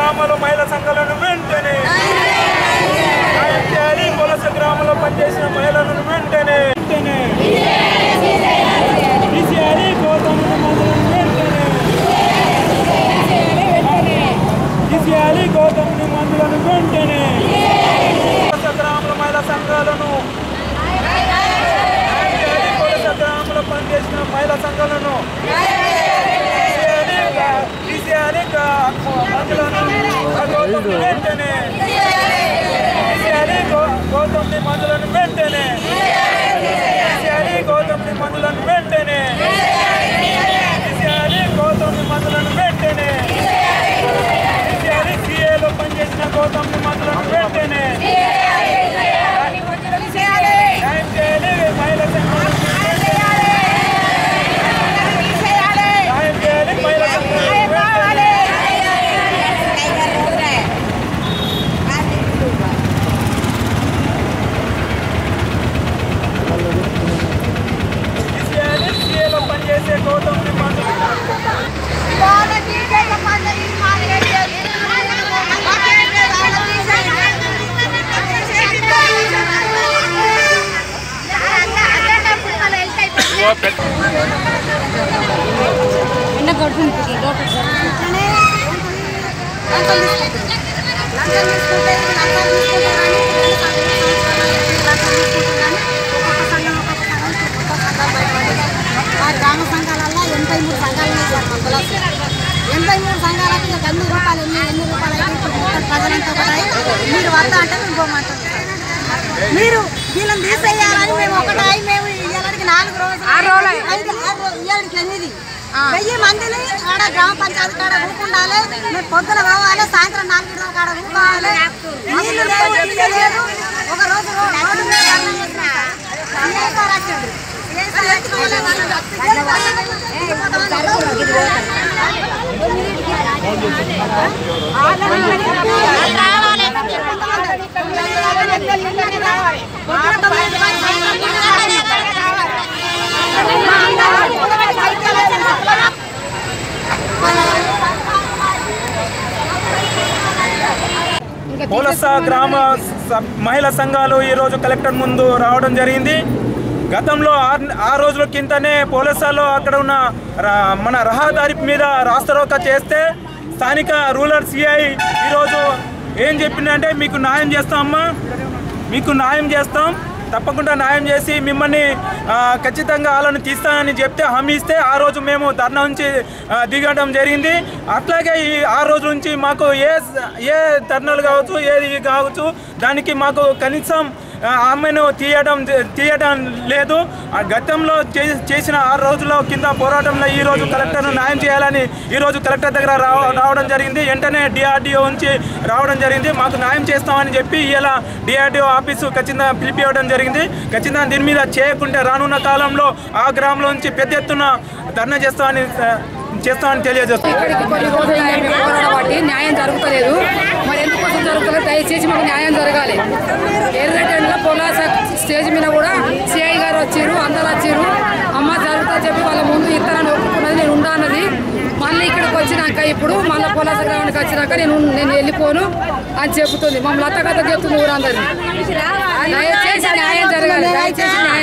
గ్రామాల మహిళా సంఘాలను వెంటనే న్యాయం చేయాలి పులస గ్రామంలో పనిచేసిన మహిళలను వెంటనే వెంటనే తీసేయాలి గౌతమ్ మందులను వెంటనే తీసేయాలి గౌతమ్ మందులను వెంటనే పులస గ్రామాల మహిళా సంఘాలను న్యాయం చేయాలి పులస గ్రామంలో పనిచేసిన మహిళా సంఘాలను తీసేయాలి తీసేయాలి మందులను గౌతమ్ వెంటనే తీసేయాలి గౌ- గౌతమ్ని మందులను వెంటనే తీసేయాలి గౌతమ్ని మందులను వెంటనే తీసేయాలి గౌతమ్ని మందులను వెంటనే తీసేయాలి సీఏలో పనిచేసిన గౌతమ్ని మందులను వెంటనే న్యాయం చేయాలి మహిళా సంఘాలను వెంటనే. న్యాయం చేయాలి మహిళా సంఘాలను వెంటనే. తీసేయాలి సీఏలో పనిచేసే గౌతమ్ని మందులను என்ன కొడుతుంది లోపల ఆ గ్రామ సంఘాలలో ఎనభై మూడు సంఘాలు ఉన్నాయి సార్ మా కులాసు ఎనభై మూడు సంఘాలకు ఇక ఎన్ని రూపాయలు ఎన్ని ఎన్ని రూపాయలు అయితే ఇప్పుడు మొత్తం ప్రజలంతా కూడా మీరు వద్ద అంటే మేము పోమంటాం మీరు వీళ్ళని తీసేయాలని మేము ఒకటాయి మేము ఇయ్యాలకి నాలుగు రోజులు ఆరు రోజులు ఐదు ఆరు రోజులు ఇయ్యాలకి ఎనిమిది వెయ్యి మందిని ఆడ గ్రామ పంచాయతీ కాడ ఊపుకుండాలి మేము పొద్దున పోవాలి సాయంత్రం నాలుగు రోజుల కాడ ఊపాలి నీళ్లు లేవు ఇల్లు లేదు ఒక రోజు రో- రోడ్డు మీద ధర్నా చేసినాం సార్. ఏ సార్ వచ్చిండు? ఏ సార్ ఎత్తుకోలే వాళ్ళు. పోలస గ్రామ స- మహిళా సంఘాలు ఈరోజు కలెక్టర్ ముందు రావడం జరిగింది గతంలో ఆరు ఆ రోజుల కిందనే పోలసాలో అక్కడ ఉన్న రా- మన రహదారి మీద రాస్తారోక చేస్తే స్థానిక రూరల్ సిఐ ఈరోజు ఏం చెప్పిందంటే మీకు న్యాయం చేస్తామమ్మా మీకు న్యాయం చేస్తాం తప్పకుండా న్యాయం చేసి మిమ్మల్ని ఆ, ఖచ్చితంగా వాళ్ళని తీస్తానని చెప్తే హామీ ఇస్తే ఆ రోజు మేము ధర్నా నుంచి ఆ, దిగడం జరిగింది అట్లాగే ఈ ఆ రోజు నుంచి మాకు ఏ ఏ ధర్నాలు కావచ్చు ఏది కావచ్చు దానికి మాకు కనీసం ఆ, ఆమెను తీయడం తీయడం లేదు ఆ గతంలో చే- చేసిన ఆరు రోజుల కింద పోరాటంలో ఈ రోజు కలెక్టర్ను న్యాయం చేయాలని ఈ రోజు కలెక్టర్ దగ్గర రావ రావడం జరిగింది వెంటనే డిఆర్డిఓ నుంచి రావడం జరిగింది మాకు న్యాయం చేస్తామని చెప్పి ఇలా డిఆర్డిఓ ఆఫీసు ఖచ్చితంగా పిలిపివ్వడం జరిగింది ఖచ్చితంగా దీని మీద చేయకుంటే రానున్న కాలంలో ఆ గ్రామంలో నుంచి పెద్ద ఎత్తున ధర్నా చేస్తామని ఆ, చేస్తామని తెలియజేస్తాం ఇక్కడికి కొన్ని రోజులు అయ్యాయి మేము పోరాడబట్టి న్యాయం జరుగుతలేదు మరి ఎందుకోసం జరుగుతలేదు దయచేసి మాకు న్యాయం జరగాలి ఎర్రటెండ్ల పొలాస స్టేజ్ మీద కూడా సిఐ గారు వచ్చారు అందరు వచ్చారు అమ్మ జరుగుతా చెప్పి వాళ్ళ ముందు ఇస్తారని ఒప్పుకున్నది నేను ఉండా అన్నది మళ్ళీ ఇక్కడికి వచ్చినాక ఇప్పుడు మళ్ళీ పొలాస గ్రామానికి వచ్చినాక నేను నేను వెళ్ళిపోను అని చెబుతుంది మమ్మల్ని అత్త కథ చెప్తుంది ఊరందరినీ దయచేసి న్యాయం జరగాలి దయచేసి న్యాయం